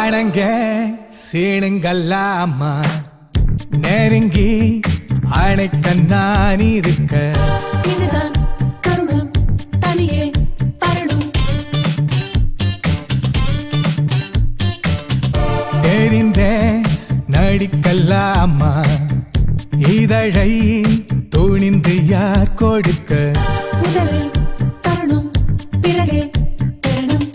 ஆனங்க சீனுங்கல்லாமா நெருங்கி அணைக்க நான் இருக்க இதுதான் தருணம் தனியே வரணும் தெரிந்த நடிக்கல்லாமா இதழை துணிந்து யார் கொடுக்க முதலில் தரணும் பிறகே பெறணும்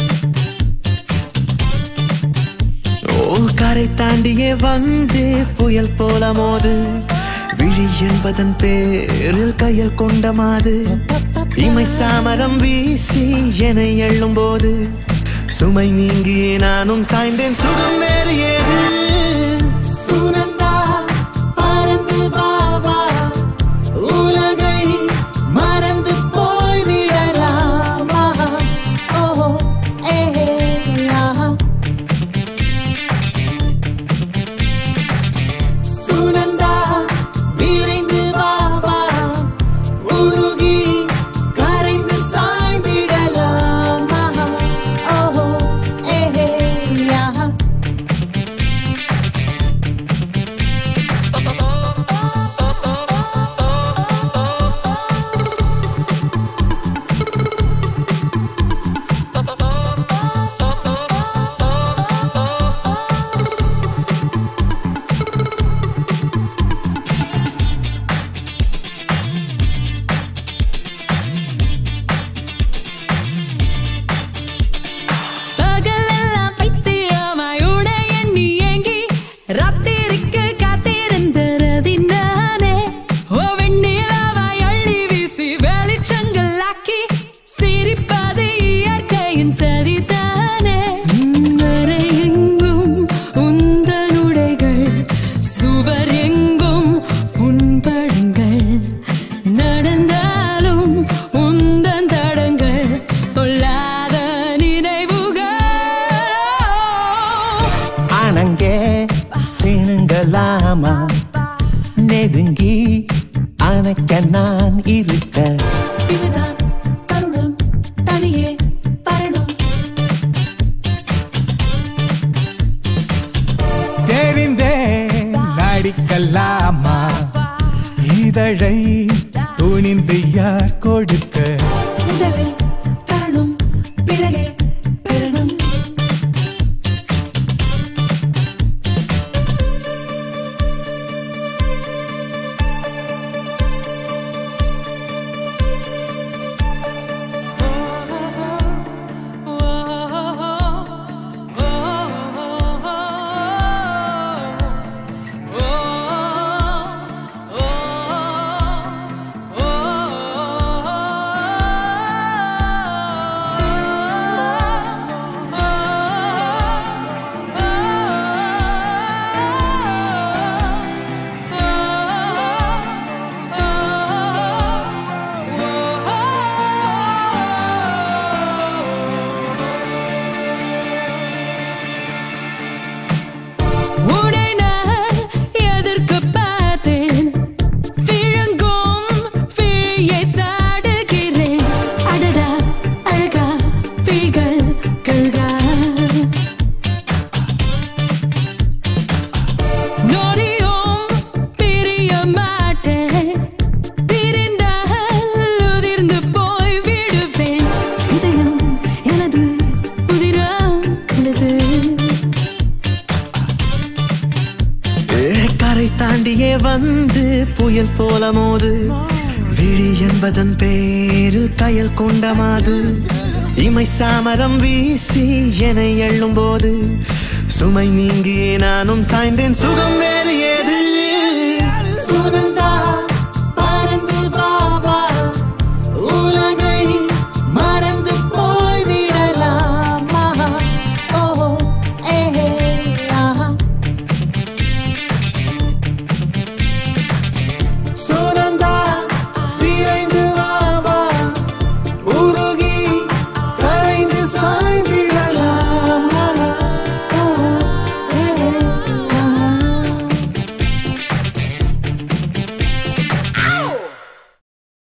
ஓ கரை தாண்டியே வந்து புயல் போல மோது விழி என்பதன் பேரில் கையில் கொண்ட மாது இமை சாமரம் வீசி என எள்ளும் போது சுமை நீங்கியே நானும் சாய்ந்தேன் சுகம் வேறு ஏது சுனந்தா பறந்து வா வா உலகை மறந்து போய் விடலாமா ஓ ஏ ஆஹா சுனந்தா விரைந்து வா வா உருகி கரைந்து சாய்ந்திடலாமா ஓ ஏ ஆஹா பகலெல்லாம் பைத்தியமாய் உடை எண்ணி ஏங்கி ராத்திரிக்கு காத்திருந்தது நானே ஓ வெண்ணிலாவாய் அள்ளி வீசி வெளிச்சங்களாக்கி சிரிப்பது இயற்கையின் சரிதானே வரை எங்கும் உந்தன் உடைகள் சுவர் எங்கும் உன் படங்கள் நடந்தாலும் உந்தன் தடங்கள் பொல்லாத நினைவுகள் ஆனங்கே சீனுங்கலாமா நெருங்கி அணைக்க நான் இருக்க இதுதான் தருணம் தனியே வரணும் தெரிந்தே நடிக்கலாமா இதழை துணிந்து யார் கொடுக்க முதலில் தரணும் பிறகே பெறணும் உன்னை நான் எதிர்க்கப் பார்த்தேன். விழுங்கும் விழியை சாடுகிறேன். அடடா, அழகா, விழிகள் கழுகா. நொடியும் பிரிய மாட்டேன். பிரிந்தால் உதிர்ந்து போய் விடுவேன். இதயம் எனது உதிரம் உள்ளது ஏ, கரை தாண்டியே வந்து புயல் போல மோது விழி என்பதன் பேரில் கையில் கொண்ட மாது இமை சாமரம் வீசி என எள்ளும் போது சுமை நீங்கியே நானும் சாய்ந்தேன் சுகம் வேறு ஏது